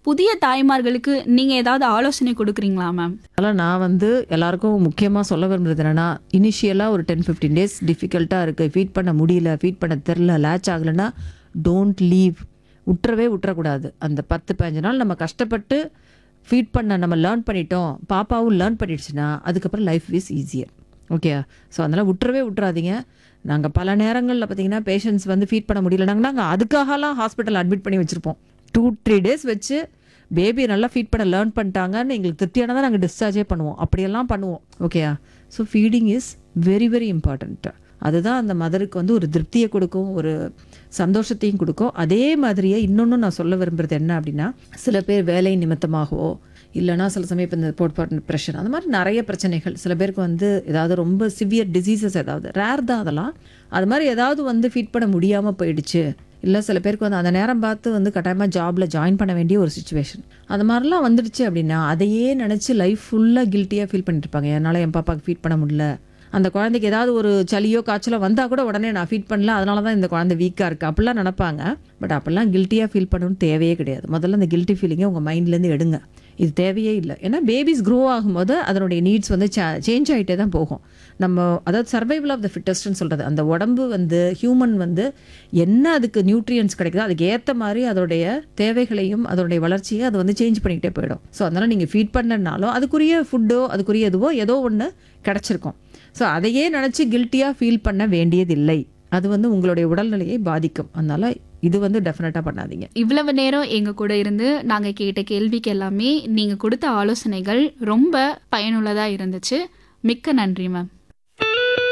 புதிய தாய்மார்களுக்கு நீங்க ஏதாவது ஆலோசனை கொடுக்குறீங்களா மேம் அதனால் நான் வந்து எல்லாருக்கும் முக்கியமாக சொல்ல விரும்புறது என்னென்னா இனிஷியலாக ஒரு டென் ஃபிஃப்டீன் டேஸ் டிஃபிகல்ட்டாக இருக்குது ஃபீட் பண்ண முடியல ஃபீட் பண்ண தெரில லேட்ச் ஆகலைன்னா டோன்ட் லீவ் விட்டுறவே விட்டுறக்கூடாது அந்த பத்து பதினஞ்சு நாள் நம்ம கஷ்டப்பட்டு ஃபீட் பண்ண நம்ம லேர்ன் பண்ணிட்டோம் பாப்பாவும் லேர்ன் பண்ணிடுச்சுன்னா அதுக்கப்புறம் life is easier okay so அதனால் விட்டுறவே விட்டுறாதீங்க நாங்கள் பல நேரங்களில் பார்த்தீங்கன்னா பேஷண்ட்ஸ் வந்து ஃபீட் பண்ண முடியலனாங்க நாங்கள் அதுக்காகலாம் ஹாஸ்பிட்டல் அட்மிட் பண்ணி வச்சுருப்போம் டூ த்ரீ டேஸ் வச்சு பேபி நல்லா ஃபீட் பண்ண லேர்ன் பண்ணிட்டாங்கன்னு எங்களுக்கு திருப்தியானதான் நாங்கள் டிஸ்சார்ஜே பண்ணுவோம் அப்படியெல்லாம் பண்ணுவோம் ஓகேயா so feeding is very very important அதுதான் அந்த மதருக்கு வந்து ஒரு திருப்தியை கொடுக்கும் ஒரு சந்தோஷத்தையும் கொடுக்கும் அதே மாதிரியே இன்னொன்று நான் சொல்ல விரும்புறது என்ன அப்படின்னா சில பேர் வேலை நிமித்தமாகவோ இல்லைனா சில சமயம் இப்போ இந்த போட்பாட்டு ப்ரெஷர் அந்த மாதிரி நிறைய பிரச்சனைகள் சில பேருக்கு வந்து ஏதாவது ரொம்ப சிவியர் டிசீசஸ் ஏதாவது ரேர் தான் அதெல்லாம் அது மாதிரி ஏதாவது வந்து ஃபீட் பண்ண முடியாமல் போயிடுச்சு இல்லை சில பேருக்கு வந்து அந்த நேரம் பார்த்து வந்து கட்டாயமாக ஜாபில் ஜாயின் பண்ண வேண்டிய ஒரு சுச்சுவேஷன் அந்த மாதிரிலாம் வந்துடுச்சு அப்படின்னா அதையே நினச்சி லைஃப் ஃபுல்லாக கில்ட்டியாக ஃபீல் பண்ணிட்டு இருப்பாங்க என்னால் என் பாப்பாவுக்கு ஃபீட் பண்ண முடியல அந்த குழந்தைக்கு ஏதாவது ஒரு சளியோ காய்ச்சலோ வந்தால் கூட உடனே நான் ஃபீட் பண்ணல அதனால தான் இந்த குழந்தை வீக்காக இருக்குது அப்படிலாம் நினைப்பாங்க பட் அப்படிலாம் கில்ட்டியாக ஃபீல் பண்ணணும்னு தேவையே கிடையாது முதல்ல அந்த கில்ட்டி ஃபீலிங்கை உங்கள் மைண்ட்லேருந்து எடுங்க இது தேவையே இல்லை ஏன்னா பேபிஸ் க்ரோ ஆகும்போது அதனுடைய நீட்ஸ் வந்து சேஞ்ச் ஆகிட்டே தான் போகும் நம்ம அதாவது சர்வைவல் ஆஃப் த ஃபிட்டஸ்ட்னு சொல்கிறது அந்த உடம்பு வந்து ஹியூமன் வந்து என்ன அதுக்கு நியூட்ரியன்ஸ் கிடைக்குதோ அதுக்கு ஏற்ற மாதிரி அதோடைய தேவைகளையும் அதோடைய வளர்ச்சியை அது வந்து சேஞ்ச் பண்ணிக்கிட்டே போயிடும் ஸோ அதனால் நீங்கள் ஃபீட் பண்ணனாலும் அதுக்குரிய ஃபுட்டோ அதுக்குரிய எதுவோ ஏதோ ஒன்று கிடச்சிருக்கும் ஸோ அதையே நினச்சி கில்ட்டியாக ஃபீல் பண்ண வேண்டியதில்லை அது வந்து உங்களுடைய உடல்நிலையை பாதிக்கும் அதனால் இது வந்து டெஃபினட்டாக பண்ணாதீங்க இவ்வளவு நேரம் எங்க கூட இருந்து நாங்க கேட்ட கேள்விக்கு எல்லாமே நீங்க கொடுத்த ஆலோசனைகள் ரொம்ப பயனுள்ளதா இருந்துச்சு மிக்க நன்றி மேம்